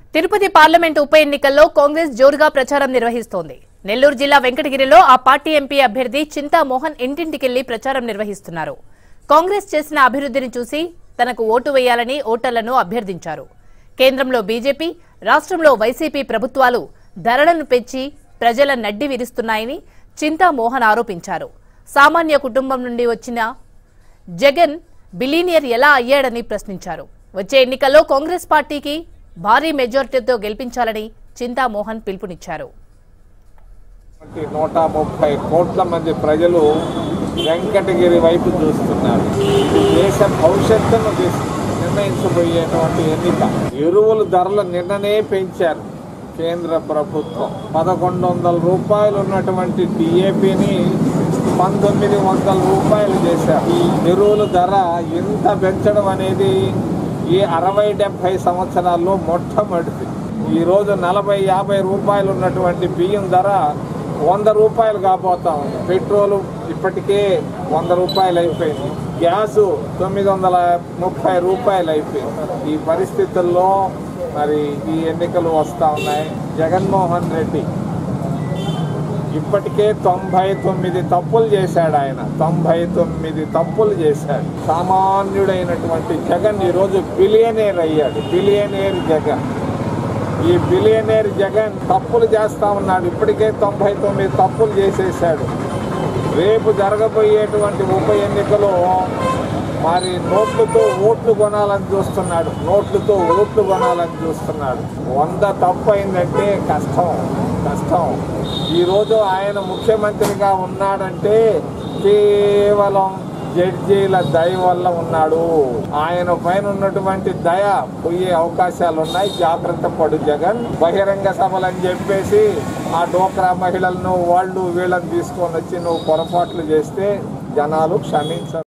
Tirupati parliament ఉప ఎన్నికల్లో కాంగ్రెస్ జోరుగా ప్రచారం నిర్వహిస్తోంది నెల్లూరు జిల్లా వెంకటగిరిలో ఆ పార్టీ ఎంపీ అభ్యర్థి చింతామోహన్ ఇంటింటికెళ్లి ప్రచారం నిర్వహిస్తున్నారు కాంగ్రెస్ చేసిన అభివృద్ధిని చూసి తనకు ఓటు వేయాలని ఓటర్లను అభ్యర్థించారు కేంద్రంలో బీజేపీ రాష్ట్రంలో వైసీపీ ప్రభుత్వాలు ధరలను పెంచి ప్రజల నడ్డి విరుస్తున్నాయని చింతామోహన్ ఆరోపించారు సామాన్య కుటుంబం నుండి వచ్చిన జగన్ బిలీనియర్ ఎలా అయ్యాడని ప్రశ్నించారు వచ్చే ఎన్నికల్లో కాంగ్రెస్ పార్టీకి భారీ మెజార్టీతో గెలిపించాలని చింతామోహన్ పిలుపునిచ్చారు వంటి నూట ముప్పై కోట్ల మంది ప్రజలు వెంకటగిరి వైపు చూస్తున్నారు ఇది దేశ భవిష్యత్తును తీస్- నిర్ణయించబోయేటువంటి ఎన్నిక ఎరువుల ధరలు నిన్ననే పెంచారు కేంద్ర ప్రభుత్వం పదకొండు వందల రూపాయలు ఉన్నటువంటి డిఏపిని పంతొమ్మిది వందల రూపాయలు చేశారు ఈ ఎరువుల ధర ఇంత పెంచడం అనేది ఈ అరవై డెబ్భై సంవత్సరాల్లో మొట్టమొదటిది ఈ రోజు నలభై యాభై రూపాయలు ఉన్నటువంటి బియ్యం ధర వంద రూపాయలు కాబోతా ఉంది పెట్రోల్ ఇప్పటికే వంద రూపాయలు అయిపోయింది గ్యాస్ తొమ్మిది వందల ముప్పై రూపాయలు అయిపోయింది ఈ పరిస్థితుల్లో మరి ఈ ఎన్నికలు వస్తూ ఉన్నాయి జగన్మోహన్ రెడ్డి ఇప్పటికే తొంభై తొమ్మిది తప్పులు చేశాడు ఆయన తొంభై తొమ్మిది తప్పులు చేశాడు సామాన్యుడైనటువంటి జగన్ ఈరోజు బిలియనేర్ అయ్యాడు బిలియనేర్ జగన్ ఈ బిలియనేర్ జగన్ తప్పులు చేస్తా ఉన్నాడు ఇప్పటికే తొంభై తొమ్మిది తప్పులు చేసేసాడు రేపు జరగబోయేటువంటి ఉప ఎన్నికలో మరి నోట్లతో ఓట్లు కొనాలని చూస్తున్నాడు నోట్లతో ఓట్లు కొనాలని చూస్తున్నాడు వంద తప్పు అయిందంటే కష్టం కష్టం ఈరోజు ఆయన ముఖ్యమంత్రిగా ఉన్నాడంటే కేవలం జడ్జీల దయ వల్ల ఉన్నాడు ఆయన పైన ఉన్నటువంటి దయ పోయే అవకాశాలు ఉన్నాయి జాగ్రత్త పడు జగన్ బహిరంగ సభలు అని చెప్పేసి ఆ డోక్రా మహిళలను వాళ్ళు వీళ్ళని తీసుకొని వచ్చి నువ్వు పొరపాట్లు చేస్తే జనాలు క్షమించరు